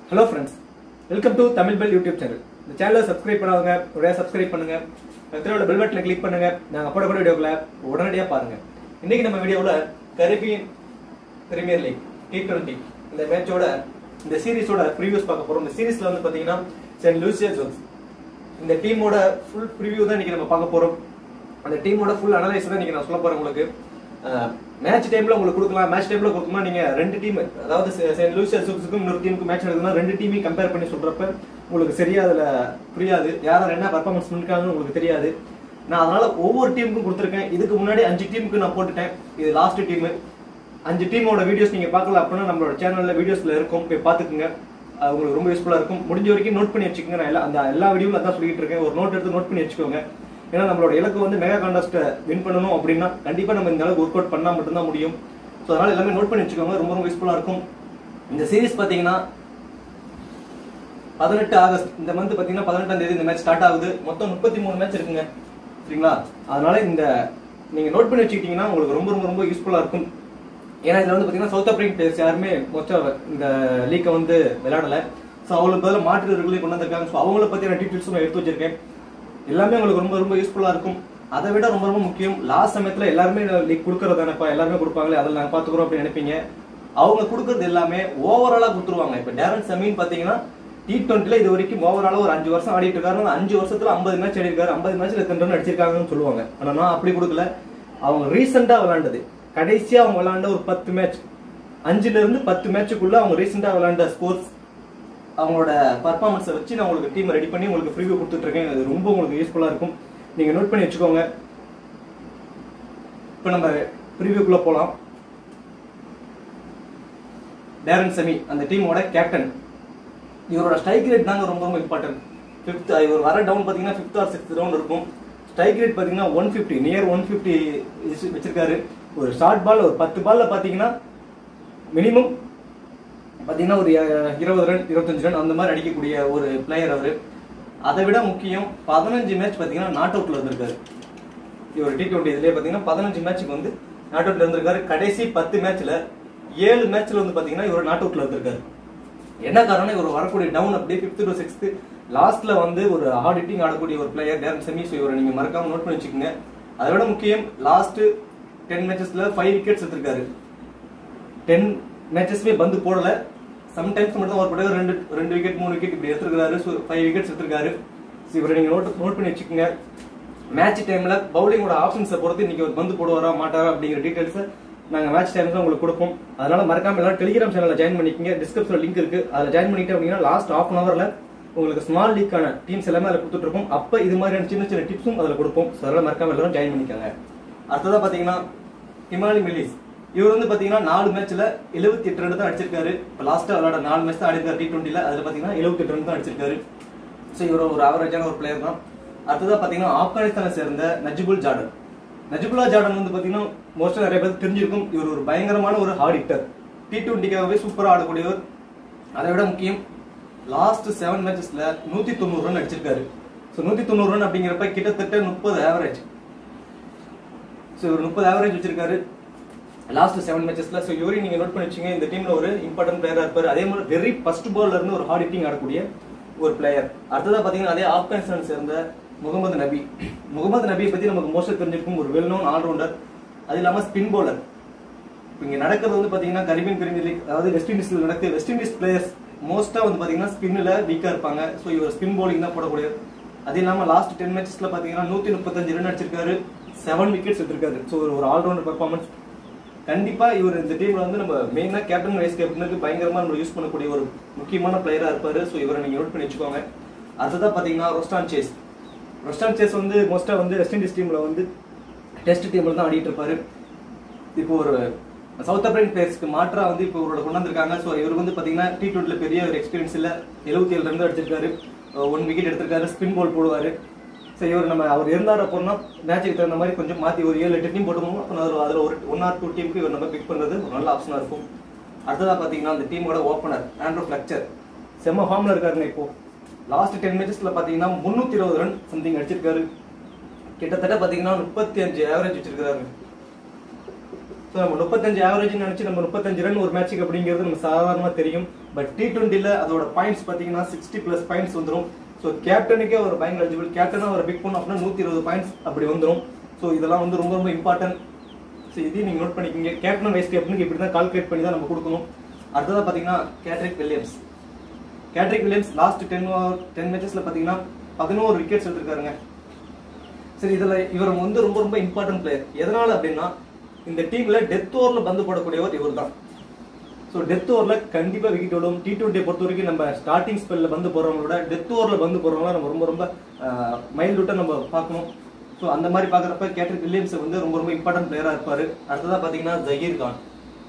hello friends welcome to Tamil bell YouTube channel இந்த சேனலை subscribe பண்ணாதவங்க உடனே சப்ஸ்கிரைப் பண்ணுங்க பக்கத்தில் பெல் பட்டனை கிளிக் பண்ணுங்க நாங்கள் போடக்கூடிய வீடியோக்களை உடனடியாக பாருங்க இன்னைக்கு நம்ம வீடியோவில் Caribbean Premier League T twenty இந்த மேட்சோட இந்த சீரிஸோட ப்ரீவியூஸ் பார்க்க போறோம் இந்த சீரிஸ்ல வந்து பாத்தீங்கன்னா சென்ட் லூசியா ஜோன்ஸ் இந்த டீமோட ஃபுல் ப்ரிவியூ தான் இன்னைக்கு நம்ம பார்க்க போறோம் அந்த டீமோட ஃபுல் அனலைஸ் தான் இன்னைக்கு நான் சொல்ல போறேன் உங்களுக்கு மேட்ச் டைம்ல உங்களுக்கு கொடுக்கலாம் மேட்ச் டைம்ல கொடுக்குமா நீங்க ரெண்டு டீம் அதாவது சென்ட் லூசியா ஜோன்ஸுக்கும் இன்னொரு டீமுக்கு மேட்ச் நடக்குதுன்னா ரெண்டு டீமையும் கம்பேர் பண்ணி சொல்றப்ப உங்களுக்கு சரியா அதுல புரியாது யாரும் என்ன பர்ஃபார்மன்ஸ் பண்ணிருக்காங்கன்னு உங்களுக்கு தெரியாது நான் அதனால ஒவ்வொரு டீமுக்கும் கொடுத்துருக்கேன் இதுக்கு முன்னாடி அஞ்சு டீமுக்கு நான் போட்டுட்டேன் இது லாஸ்ட் டீம் அஞ்சு டீமோட வீடியோஸ் நீங்க பார்க்கல அப்படின்னா நம்மளோட சேனல்ல வீடியோஸ்ல இருக்கும் போய் பாத்துக்குங்க அது உங்களுக்கு ரொம்ப யூஸ்ஃபுல்லா இருக்கும் முடிஞ்ச வரைக்கும் நோட் பண்ணி வச்சுக்கோங்க நான் எல்லா அந்த எல்லா வீடியோவில் அதான் சொல்லிட்டு இருக்கேன் ஒரு நோட் எடுத்து நோட் பண்ணி வச்சுக்கோங்க ஏன்னா நம்மளோட இலக்கு வந்து மெகா கான்டெஸ்ட்டை வின் பண்ணணும் அப்படின்னா கண்டிப்பா நம்ம இந்த அளவுக்கு ஒர்க் அவுட் பண்ணா மட்டும்தான் முடியும் ஸோ அதனால எல்லாமே நோட் பண்ணி வச்சுக்கோங்க ரொம்ப ரொம்ப யூஸ்ஃபுல்லா இருக்கும் இந்த சீரிஸ் பாத்தீங்கன்னா பதினெட்டு ஆகஸ்ட் இந்த மந்த் பாத்தீங்கன்னா பதினெட்டாம் தேதி இந்த மேட்ச் ஸ்டார்ட் ஆகுது மொத்தம் முப்பத்தி மூணு மேட்ச் இருக்குங்க சரிங்களா அதனால இந்த நீங்க நோட் பண்ணி வச்சுக்கிட்டீங்கன்னா உங்களுக்கு ரொம்ப ரொம்ப ரொம்ப யூஸ்ஃபுல்லா இருக்கும் ஏன்னா இதுல வந்து பாத்தீங்கன்னா சவுத் ஆப்பிரிக்கன் பிளேயர்ஸ் யாருமே மோஸ்டா இந்த லீக்கை வந்து விளையாடல ஸோ அவங்களுக்கு பதிலாக மாற்று வீரர்களே கொண்டு வந்திருக்காங்க ஸோ அவங்கள பத்தின டீட்டெயில்ஸும் நான் எடுத்து வச்சிருக்கேன் எல்லாமே உங்களுக்கு ரொம்ப ரொம்ப யூஸ்ஃபுல்லா இருக்கும் அதை விட ரொம்ப ரொம்ப முக்கியம் லாஸ்ட் சமயத்துல எல்லாருமே லீக் கொடுக்கறது தானேப்பா எல்லாருமே கொடுப்பாங்களே அதில் நாங்கள் பார்த்துக்குறோம் அப்படின்னு நினைப்பீங்க அவங்க கொடுக்கறது எல்லாமே ஓவராலா கொடுத்துருவாங்க இப்போ டேரன் சமீன் பாத்தீங்கன்னா டி டுவெண்ட்டில இது வரைக்கும் ஓவராலா ஒரு அஞ்சு வருஷம் ஆடிட்டு இருக்காரு அந்த அஞ்சு வருஷத்துல ஐம்பது மேட்ச் ஆடி இருக்காரு ஐம்பது மேட்ச்ல எத்தனை ரன் அடிச்சிருக்காங்கன்னு சொல்லுவாங்க ஆனா நான் அப்படி கொடுக்கல அவங்க ரீசெண்டா விளையாண்டது கடைசியா அவங்க விளையாண்ட ஒரு பத்து மேட்ச் அஞ்சுல இருந்து பத்து மேட்சுக்குள்ள அவங்க ரீசெண்டா விளையாண்ட ஸ்கோர்ஸ் அவங்களோட பர்ஃபார்மன்ஸை வச்சு நான் உங்களுக்கு டீம் ரெடி பண்ணி உங்களுக்கு ப்ரிவியூ கொடுத்துட்டு இருக்கேன் அது ரொம்ப உங்களுக்கு யூஸ்ஃபுல்லா இருக்கும் நீங்க நோட் பண்ணி வச்சுக்கோங்க இப்போ நம்ம ப்ரிவியூக்குள்ள போலாம் டேரன் செமி அந்த டீமோட கேப்டன் இவரோட ஸ்ட்ரைக் ரேட் தாங்க ரொம்ப ரொம்ப இம்பார்ட்டன்ட் ஃபிஃப்த் இவர் வர டவுன் பார்த்தீங்கன்னா ஃபிஃப்த் ஆர் சிக்ஸ்த் ரவுண்ட் இருக்கும் ஸ்ட்ரைக் ரேட் பார்த்தீங்கன்னா one fifty near one fifty வச்சிருக்காரு ஒரு ஷார்ட் பால் ஒரு பத்து பால்ல பார்த்தீங்கன்னா மினிமம் பார்த்தீங்கன்னா ஒரு அஹ், இருபது ரன் இருபத்தஞ்சு ரன் அந்த மாதிரி அடிக்கக்கூடிய ஒரு பிளேயர் அவர் அதை விட முக்கியம் பதினஞ்சு மேட்ச் பார்த்தீங்கன்னா நாட் அவுட்ல இருந்திருக்காரு இவர் டி டுவெண்ட்டி இதுலேயே பார்த்தீங்கன்னா பதினஞ்சு மேட்ச்சுக்கு வந்து நாட் அவுட்ல இருந்திருக்காரு கடைசி பத்து மேட்ச்ல ஏழு மேட்ச்ல வந்து பார்த்தீங்கன்னா இவர் நாட் அவுட்ல இருந்திருக்காரு என்ன காரணம் இவர் வரக்கூடிய டவுன் அப்படியே ஃபிஃப்த் டு சிக்ஸ்த் லாஸ்ட்ல வந்து ஒரு ஹார்ட் ஹிட்டிங் ஆடக்கூடிய ஒரு பிளேயர் டேரன் செமி ஸோ இவரை நீங்க மறக்காம நோட் பண்ணி வச்சுக்கோங்க அதை விட முக்கியம் லாஸ்ட் டென் மேட்சஸ்ல ஃபைவ் விக்கெட்ஸ் எடுத்திருக்காரு டென் மேட்சஸ்மே பந்து போடல சம்டைம்ஸ் மட்டும் ஒரு படம் ரெண்டு ரெண்டு விக்கெட் மூணு விக்கெட் இப்படி எடுத்திருக்காரு ஸோ ஃபைவ் விக்கெட்ஸ் எடுத்திருக்காரு ஸோ இவரை நீங்க நோட் நோட் பண்ணி வச்சுக்கோங்க மேட்ச் டைம்ல பவுலிங்கோட ஆப்ஷன்ஸை பொறுத்து இன்னைக்கு ஒரு பந்து போடுவாரா மாட்டாரா அப்படிங்கிற டீடைல்ஸ் நாங்க மேட்ச் டைம்ல உங்களுக்கு கொடுப்போம் அதனால மறக்காம எல்லாரும் டெலிகிராம் சேனல்ல ஜாயின் பண்ணிக்கங்க டிஸ்கிரிப்ஷன்ல லிங்க் இருக்கு அதுல ஜாயின் பண்ணிட்டு அப்படின்னா லாஸ்ட் ஆஃப் அன் ஹவர்ல உங்களுக்கு ஸ்மால் லீக்கான டீம்ஸ் எல்லாமே அதில் கொடுத்துட்டு இருப்போம் அப்ப இது மாதிரியான சின்ன சின்ன டிப்ஸும் அதில் கொடுப்போம் ஸோ அதெல்லாம் மறக்காம எல்லாரும் ஜாயின் பண்ணிக்கோங்க அடுத்ததா பாத்தீங்கன்னா ஹிமாலி மில்லிஸ் இவர் வந்து பாத்தீங்கன்னா நாலு மேட்ச்ல 78 எட்டு ரன் தான் அடிச்சிருக்காரு இப்போ லாஸ்டா விளையாட நாலு மேட்ச் தான் ஆடிருக்காரு டி டுவெண்ட்டில அதுல பாத்தீங்கன்னா 78 எட்டு ரன் தான் அடிச்சிருக்காரு ஸோ இவர் ஒரு ஆவரேஜான ஒரு பிளேயர் தான் அடுத்ததா பாத்தீங்கன்னா ஆப்கானிஸ்தானை சேர்ந்த நஜிபுல் ஜார்டன் நஜிபுல்லா ஜார்டன் வந்து பாத்தீங்கன்னா மோஸ்டா நிறைய பேருக்கு தெரிஞ்சிருக்கும் இவர் ஒரு பயங்கரமான ஒரு ஹார்ட் ஹிட்டர் டி டுவெண்ட்டிக்காகவே சூப்பரா ஆடக்கூடியவர் அதை விட முக்கியம் லாஸ்ட் செவன் மேட்சஸ்ல நூத்தி தொண்ணூறு ரன் அடிச்சிருக்காரு ஸோ நூத்தி தொண்ணூறு ரன் அப்படிங்கிறப்ப கிட்டத்தட்ட முப்பது ஆவரேஜ் ஸோ இவர் முப்பது ஆவரேஜ் வச்சிருக்காரு லாஸ்ட் செவன் மேட்சஸ்ல ஸோ இவரையும் நீங்க நோட் பண்ணி வச்சுங்க இந்த டீம்ல ஒரு இம்பார்ட்டன்ட் பிளேயரா இருப்பாரு அதே மாதிரி வெரி ஃபர்ஸ்ட் பால்ல இருந்து ஒரு ஹார்ட் ஹிட்டிங் ஆடக்கூடிய ஒரு பிளேயர் அடுத்ததா பாத்தீங்கன்னா அதே ஆப்கானிஸ்தான் சேர்ந்த முகமது நபி முகமது நபியை பத்தி நமக்கு மோஸ்டா தெரிஞ்சிருக்கும் ஒரு வெல் நோன் ஆல்ரவுண்டர் அது இல்லாம ஸ்பின் பவுலர் இங்க நடக்கிறது வந்து பாத்தீங்கன்னா கரிபியன் பிரீமியர் லீக் அதாவது வெஸ்ட் இண்டீஸ்ல நடக்கு வெஸ்ட் இண்டீஸ் பிளேயர்ஸ் மோஸ்டா வந்து பாத்தீங்கன்னா ஸ்பின்ல வீக்கா இருப்பாங்க ஸோ இவர் ஸ்பின் பவுலிங் தான் போடக்கூடிய அது இல்லாம லாஸ்ட் டென் மேட்சஸ்ல பாத்தீங்கன்னா நூத்தி முப்பத்தஞ்சு ரன் அடிச்சிருக்காரு செவன் விக்கெட்ஸ் எடுத்திருக்காரு ஸோ ஒரு ஆல்ரவுண்டர் பெர்ஃபார்மன்ஸ் கண்டிப்பா இவர் இந்த டீம்ல வந்து நம்ம மெயினா கேப்டன் வைஸ் கேப்டனுக்கு பயங்கரமா நம்ம யூஸ் பண்ணக்கூடிய ஒரு முக்கியமான பிளேயரா இருப்பாரு ஸோ இவரை நீங்க நோட் பண்ணி வச்சுக்கோங்க அடுத்ததா பாத்தீங்கன்னா ரொஸ்டான் சேஸ் ரொஸ்டான் சேஸ் வந்து மோஸ்டா வந்து வெஸ்ட் இண்டீஸ் டீம்ல வந்து டெஸ்ட் டீம்ல தான் ஆடிட்டு இருப்பாரு இப்போ ஒரு சவுத் ஆப்பிரிக்கன் பிளேயர்ஸ்க்கு மாற்றா வந்து இப்போ இவரோட கொண்டு வந்திருக்காங்க ஸோ இவர் வந்து பாத்தீங்கன்னா டி டுவெண்ட்டில பெரிய ஒரு எக்ஸ்பீரியன்ஸ் இல்ல எழுபத்தி ஏழு ரன் அடிச்சிருக்காரு ஒன் விக்கெட் எடுத்திருக்காரு ஸ்பின் பால் போடுவாரு ஸோ இவர் நம்ம அவர் இருந்தார் அப்படின்னா மேட்சுக்கு தகுந்த மாதிரி கொஞ்சம் மாத்தி ஒரு ஏழு எட்டு டீம் போட்டுமோ அப்போ அதில் அதில் ஒரு ஒன் ஆர் டூ டீமுக்கு இவர் நம்ம பிக் பண்றது ஒரு நல்ல ஆப்ஷனா இருக்கும் அடுத்ததா பாத்தீங்கன்னா அந்த டீமோட ஓப்பனர் ஆண்ட்ரோ ஃபிளக்சர் செம்ம ஃபார்ம்ல இருக்காருங்க இப்போ லாஸ்ட் டென் மேட்சஸ்ல பாத்தீங்கன்னா முன்னூத்தி இருபது ரன் சம்திங் அடிச்சிருக்காரு கிட்டத்தட்ட பாத்தீங்கன்னா முப்பத்தி அஞ்சு ஆவரேஜ் வச்சிருக்காரு ஸோ ஸோ நம்ம முப்பத்தஞ்சு ஆவரேஜ் நினைச்சு நம்ம முப்பத்தஞ்சு ரன் ஒரு மேட்ச்சுக்கு அப்படிங்கிறது நம்ம சாதாரணமா தெரியும் பட் டி டுவெண்ட்டில அதோட பாயிண்ட்ஸ் பாத்தீங்கன்னா சிக்ஸ்டி பிளஸ் பாயிண்ட்ஸ் வந்துரும் ஸோ கேப்டனுக்கே ஒரு பயங்கர எலிஜிபிள் கேப்டனா ஒரு பிக் பண்ணோம் அப்படின்னா நூத்தி இருபது பாயிண்ட்ஸ் அப்படி வந்துரும் ஸோ இதெல்லாம் வந்து ரொம்ப ரொம்ப இம்பார்ட்டன்ட் ஸோ இதையும் நீங்க நோட் பண்ணிக்கோங்க கேப்டன் வைஸ் கேப்டனுக்கு இப்படி தான் கால்குலேட் பண்ணி தான் நம்ம கொடுக்கணும் அடுத்ததா பாத்தீங்கன்னா Kesrick Williams Kesrick Williams last ten ten மேட்சஸ்ல பாத்தீங்கன்னா பதினோரு விக்கெட்ஸ் எடுத்திருக்காருங்க சரி இதுல இவர் வந்து ரொம்ப ரொம்ப இம்பார்ட்டன்ட் பிளேயர் எதனால அப்படின்னா இந்த டீம்ல டெத் ஓவர்ல பந்து போடக்கூடியவர் இவர் தான் ஸோ டெத் ஓவர்ல கண்டிப்பா விக்கெட் விடும் டி டுவெண்ட்டி பொறுத்த வரைக்கும் நம்ம ஸ்டார்டிங் ஸ்பெல்ல பந்து போடுறவங்களோட டெத் ஓவர்ல பந்து போடுறவங்கள நம்ம ரொம்ப ரொம்ப மைல் விட்டு நம்ம பார்க்கணும் ஸோ அந்த மாதிரி பார்க்குறப்ப கேட்ரிக் வில்லியம்ஸ் வந்து ரொம்ப ரொம்ப இம்பார்ட்டன்ட் பிளேயரா இருப்பாரு அடுத்ததா பாத்தீங்கன்னா ஜஹீர் கான்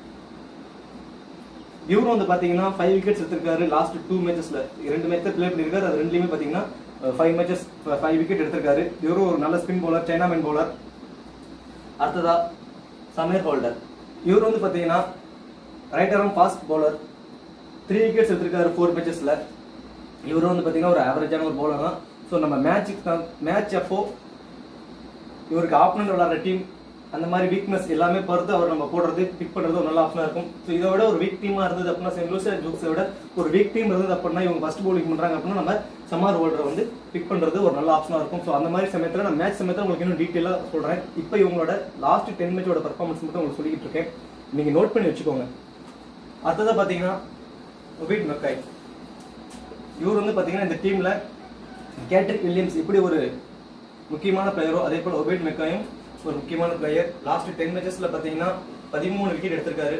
இவரும் வந்து பாத்தீங்கன்னா ஃபைவ் விக்கெட்ஸ் எடுத்திருக்காரு லாஸ்ட் டூ மேட்சஸ்ல ரெண்டு மேட்ச்ல ப்ளே பண்ணிருக்காரு அது ரெண்டுலயுமே பாத்தீங்கன்னா ஃபைவ் மேட்சஸ் ஃபைவ் விக்கெட் எடுத்திருக்காரு இவரும் ஒரு நல்ல ஸ்பின் பவுலர் சைனாமேன் பவுலர் அடுத்ததா சமீர் ஹோல்டர் இவர் வந்து பாத்தீங்கன்னா right arm fast bowler three wickets எடுத்திருக்காரு ஃபோர் மேட்சஸ்ல இவரும் வந்து பாத்தீங்கன்னா ஒரு ஆவரேஜான ஒரு பவுலர் தான் ஸோ நம்ம மேட்சுக்கு மேட்ச் அப்போ இவருக்கு ஆப்பனண்ட் விளாடுற டீம் அந்த மாதிரி வீக்னஸ் எல்லாமே பொறுத்து அவர் நம்ம போடுறது பிக் பண்றது ஒரு நல்ல ஆப்ஷனா இருக்கும் ஸோ இதை விட ஒரு வீக் டீமா இருந்தது அப்படின்னா சென்ட் லூசியா ஜூக்ஸை விட ஒரு வீக் டீம் இருந்தது அப்படின்னா இவங்க ஃபர்ஸ்ட் bowling பண்றாங்க அப்படின்னா நம்ம சமார் ஹோல்டரை வந்து பிக் பண்றது ஒரு நல்ல ஆப்ஷனா இருக்கும் ஸோ அந்த மாதிரி சமயத்துல நான் மேட்ச் சமயத்துல உங்களுக்கு இன்னும் டீட்டெயிலா சொல்றேன் இப்போ இவங்களோட லாஸ்ட் டென் மேட்சோட பர்ஃபார்மன்ஸ் மட்டும் உங்களுக்கு சொல்லிக்கிட்டு இருக்கேன் நீங்க நோட் பண்ணி வச்சுக்கோங்க அடுத்ததா பாத்தீங்கன்னா ஒபீட் மெக்காய் இவர் வந்து பாத்தீங்கன்னா இந்த டீம்ல கேட்ரிக் வில்லியம்ஸ் இப்படி ஒரு முக்கியமான பிளேயரோ அதே போல ஒபேட் மெக்காயும் ஒரு முக்கியமான பிளேயர் லாஸ்ட் டென் மேட்சஸ்ல பாத்தீங்கன்னா பதிமூணு விக்கெட் எடுத்திருக்காரு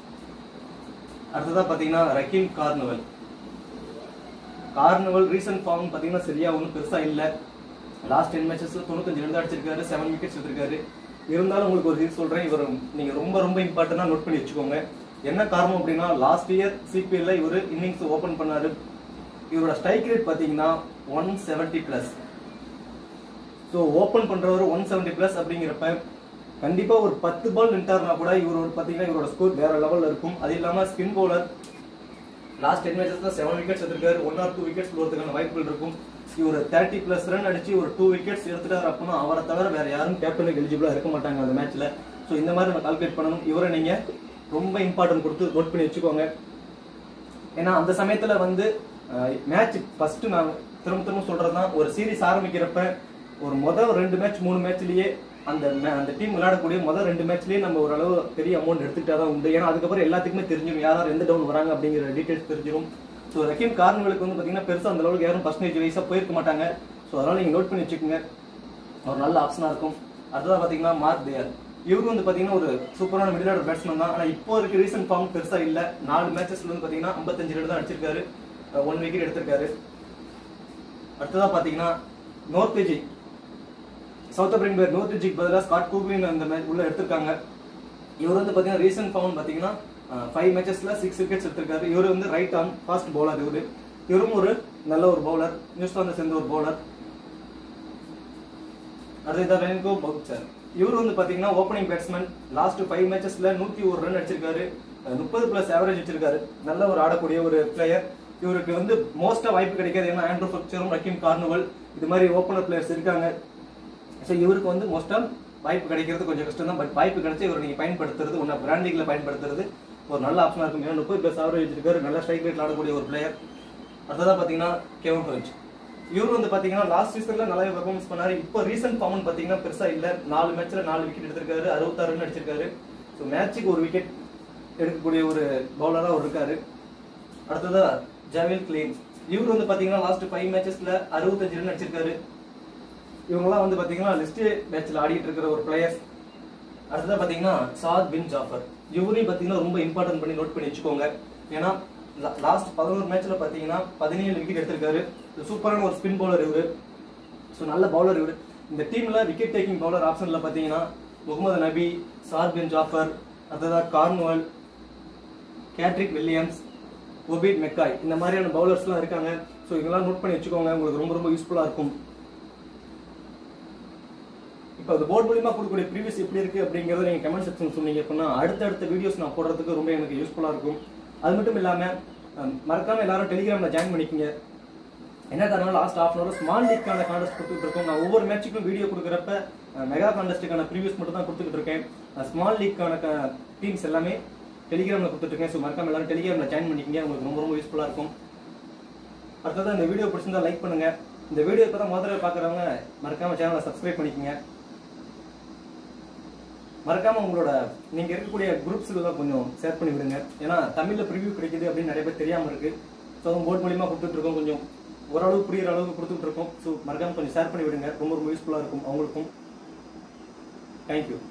அடுத்ததா பாத்தீங்கன்னா Rahkeem Cornwall Cornwall recent form பாத்தீங்கன்னா சரியா ஒன்றும் பெருசா இல்ல லாஸ்ட் டென் மேட்சஸ்ல தொண்ணூத்தஞ்சு ரன் அடிச்சிருக்காரு செவன் விக்கெட்ஸ் எடுத்திருக்காரு இருந்தாலும் உங்களுக்கு ஒரு இது சொல்றேன் இவர் நீங்க ரொம்ப ரொம்ப இம்பார்ட்டன்டா நோட் பண்ணி வச்சுக்கோங்க என்ன காரணம் அப்படின்னா லாஸ்ட் இயர் சிபிஎல்ல இவர் இன்னிங்ஸ் ஓபன் பண்ணாரு இவரோட ஸ்ட்ரைக் ரேட் பாத்தீங்கன்னா one seventy plus so open பண்றவர் ஒன் செவன்டி பிளஸ் அப்படிங்கிறப்ப கண்டிப்பா ஒரு பத்து பால் நின்ட்டாருனா கூட இவர் ஒரு பாத்தீங்கன்னா இவரோட ஸ்கோர் வேற லெவல்ல இருக்கும் அது இல்லாம ஸ்பின் பவுலர் லாஸ்ட் டென் மேட்சஸ்ல செவன் விக்கெட்ஸ் எடுத்திருக்காரு ஒன் ஆர் டூ விக்கெட்ஸ் போறதுக்கான வாய்ப்புகள் இருக்கும் இவர் தேர்ட்டி பிளஸ் ரன் அடிச்சு ஒரு டூ விக்கெட்ஸ் எடுத்துட்டாரு அப்படின்னா அவரை தவிர வேற யாரும் கேப்டனுக்கு எலிஜிபிளா இருக்க மாட்டாங்க அந்த மேட்ச்ல ஸோ இந்த மாதிரி நம்ம கால்குலேட் பண்ணணும் இவரை நீங்க ரொம்ப இம்பார்ட்டன்ட் கொடுத்து நோட் பண்ணி வச்சுக்கோங்க ஏன்னா அந்த சமயத்துல வந்து மேட்ச் ஃபர்ஸ்ட் நான் திரும்ப திரும்ப சொல்றதுதான் ஒரு சீரிஸ் ஆரம்பிக்கிறப்ப ஒரு முதல் ரெண்டு மேட்ச் மூணு மேட்ச்லயே அந்த ma- அந்த டீம் விளையாடக்கூடிய முதல் ரெண்டு மேட்ச்லயே நம்ம ஓரளவு பெரிய அமௌண்ட் எடுத்துக்கிட்டா தான் உண்டு ஏன்னா அதுக்கப்புறம் எல்லாத்துக்குமே தெரிஞ்சிடும் யார் யார் எந்த டவுன் வராங்க அப்படிங்கிற டீடைல்ஸ் தெரிஞ்சிடும் ஸோ ரக்கீம் கார்னவலுக்கு வந்து பாத்தீங்கன்னா பெருசா அந்த அளவுக்கு யாரும் பர்சன்டேஜ் வைஸா போயிருக்க மாட்டாங்க ஸோ அதனால நீங்க நோட் பண்ணி வச்சுக்கோங்க ஒரு நல்ல ஆப்ஷனா இருக்கும் அடுத்ததா பாத்தீங்கன்னா மார்க் தேர் இவரு வந்து பாத்தீங்கன்னா ஒரு சூப்பரான மிடில் ஆர்டர் பேட்ஸ்மேன் தான் ஆனா இப்போ இருக்க ரீசன்ட் ஃபார்ம் பெருசா இல்ல நாலு மேட்சஸ்ல வந்து பாத்தீங்கன்னா 55 ரன் தான் அடிச்சிருக்காரு ஒன் விக்கெட் எடுத்திருக்காரு அடுத்ததா பாத்தீங்கன்னா Nortje South African player Nortje ஜிக்கு பதிலாக ஸ்காட் கூக்லின் அந்த மேட்ச் உள்ள எடுத்திருக்காங்க இவர் வந்து பாத்தீங்கன்னா ரீசன்ட் ஃபார்ம் பாத்தீங்கன்னா ஃபைவ் மேட்சஸ்ல சிக்ஸ் விக்கெட்ஸ் எடுத்திருக்காரு இவர் வந்து ரைட் ஆர்ம் ஃபாஸ்ட் பவுலர் இவரு இவரும் ஒரு நல்ல ஒரு பவுலர் நியூசிலாந்து சேர்ந்த ஒரு பவுலர் அடுத்ததா ரென்கோ பவுச்சர் இவர் வந்து பாத்தீங்கன்னா ஓப்பனிங் பேட்ஸ்மேன் லாஸ்ட் ஃபைவ் மேட்சஸ்ல நூத்தி ஒரு ரன் அடிச்சிருக்காரு முப்பது பிளஸ் ஆவரேஜ் வச்சிருக்காரு நல்ல ஒரு ஆடக்கூடிய ஒரு பிளேயர் இவருக்கு வந்து மோஸ்டா வாய்ப்பு கிடைக்காது ஏன்னா ஆண்ட்ரூ ஃபக்சரும் ரக்கீம் கார்னவல் இது மாதிரி ஓப்பனர் பிளேயர்ஸ் இருக்காங்க ஸோ இவருக்கு வந்து மோஸ்டா வாய்ப்பு கிடைக்கிறது கொஞ்சம் கஷ்டம் தான் பட் வாய்ப்பு கிடைச்சு இவரை நீங்க பயன்படுத்துறது ஒன்னா பிராண்ட் லீக்ல பயன்படுத்துறது ஒரு நல்ல ஆப்ஷனா இருக்கும் ஏன்னா முப்பது பிளஸ் ஆவரேஜ் வச்சிருக்காரு நல்ல ஸ்ட்ரைக் ரேட்ல ஆடக்கூடிய ஒரு பிளேயர் அடுத்ததா பாத்தீங்கன்னா கெவன் ஹோச் இவர் வந்து பாத்தீங்கன்னா லாஸ்ட் சீசன்ல நல்லாவே பெர்ஃபார்மன்ஸ் பண்ணாரு இப்போ ரீசன்ட் ஃபார்ம் பாத்தீங்கன்னா பெருசா இல்ல நாலு மேட்ச்ல நாலு விக்கெட் எடுத்திருக்காரு அறுபத்தாறு ரன் அடிச்சிருக்காரு ஸோ மேட்சுக்கு ஒரு விக்கெட் எடுக்கக்கூடிய ஒரு பவுலரா அவர் இருக்காரு அடுத்ததா ஜாவேல் கிளீன் இவர் வந்து பாத்தீங்கன்னா லாஸ்ட் ஃபைவ் மேட்சஸ்ல அறுபத்தஞ்சு ரன் அடிச்சிருக்காரு இவங்கெல்லாம் வந்து பாத்தீங்கன்னா லிஸ்ட் மேட்ச்ல ஆடிட்டு இருக்கிற ஒரு பிளேயர்ஸ் அடுத்ததா பாத்தீங்கன்னா சாத் பின் ஜாஃபர் இவரையும் பாத்தீங்கன்னா ரொம்ப இம்பார்ட்டன்ட் பண்ணி நோட் பண்ணி வச்சுக்கோங்க ஏன்னா லாஸ்ட் பதினோரு மேட்ச்ல பாத்தீங்கன்னா பதினேழு விக்கெட் எடுத்திருக்காரு சூப்பரான ஒரு ஸ்பின் பவுலர் இவரு ஸோ நல்ல பவுலர் இவரு இந்த டீம்ல விக்கெட் டேக்கிங் பவுலர் ஆப்ஷன்ல பாத்தீங்கன்னா முகமது நபி சாத் பின் ஜாஃபர் அடுத்ததா Cornwall Kesrick Williams Obed McCoy இந்த மாதிரியான பவுலர்ஸ்லாம் இருக்காங்க ஸோ இதெல்லாம் நோட் பண்ணி வச்சுக்கோங்க உங்களுக்கு ரொம்ப ரொம்ப யூஸ்ஃபுல்லா இருக்கும் இப்போ அந்த போர்ட் மூலியமா கொடுக்கக்கூடிய ப்ரீவியஸ் எப்படி இருக்கு அப்படிங்கறத நீங்க கமெண்ட் செக்ஷன் சொன்னீங்க அப்படின்னா அடுத்தடுத்த வீடியோஸ் நான் போடுறதுக்கு ரொம்ப எனக்கு யூஸ்ஃபுல்லா இருக்கும் அது மட்டும் இல்லாம அஹ், மறக்காம எல்லாரும் டெலிகிராம்ல ஜாயின் பண்ணிக்கங்க என்ன காரணம் last half an hour small லீக்கான கான்டெஸ்ட் கொடுத்துட்டு இருக்கோம் நான் ஒவ்வொரு மேட்சுக்கும் வீடியோ கொடுக்குறப்ப மெகா கான்டெஸ்ட்டுக்கான ப்ரீவியஸ் மட்டும் தான் கொடுத்துட்டு இருக்கேன் ஸ்மால் லீக்கான டீம்ஸ் எல்லாமே டெலிகிராமில் கொடுத்துட்டு இருக்கேன் ஸோ மறக்காம எல்லாரும் டெலிகிராமில் ஜாயின் பண்ணிக்கிங்க உங்களுக்கு ரொம்ப ரொம்ப யூஸ்ஃபுல்லாக இருக்கும் அடுத்தது இந்த வீடியோ பிடிச்சிருந்தா லைக் பண்ணுங்க இந்த வீடியோ இப்போ தான் முதல்ல பார்க்குறவங்க மறக்காம சேனலை சப்ஸ்கிரைப் பண்ணிக்கங்க மறக்காம உங்களோட நீங்க இருக்கக்கூடிய குரூப்ஸுக்கு தான் கொஞ்சம் ஷேர் பண்ணி விடுங்க ஏன்னா தமிழ்ல ப்ரிவ்யூ கிடைக்குது அப்படின்னு நிறைய பேர் தெரியாம இருக்கு ஸோ அவங்க போர்ட் மூலியமா கொடுத்துட்டு இருக்கோம் கொஞ்சம் ஓரளவு புரியுற அளவுக்கு கொடுத்துட்டு இருக்கோம் ஸோ மறக்காம கொஞ்சம் ஷேர் பண்ணி விடுங்க ரொம்ப ரொம்ப யூஸ்ஃபுல்லா இருக்கும் அவங்களுக்கும் தேங்க்யூ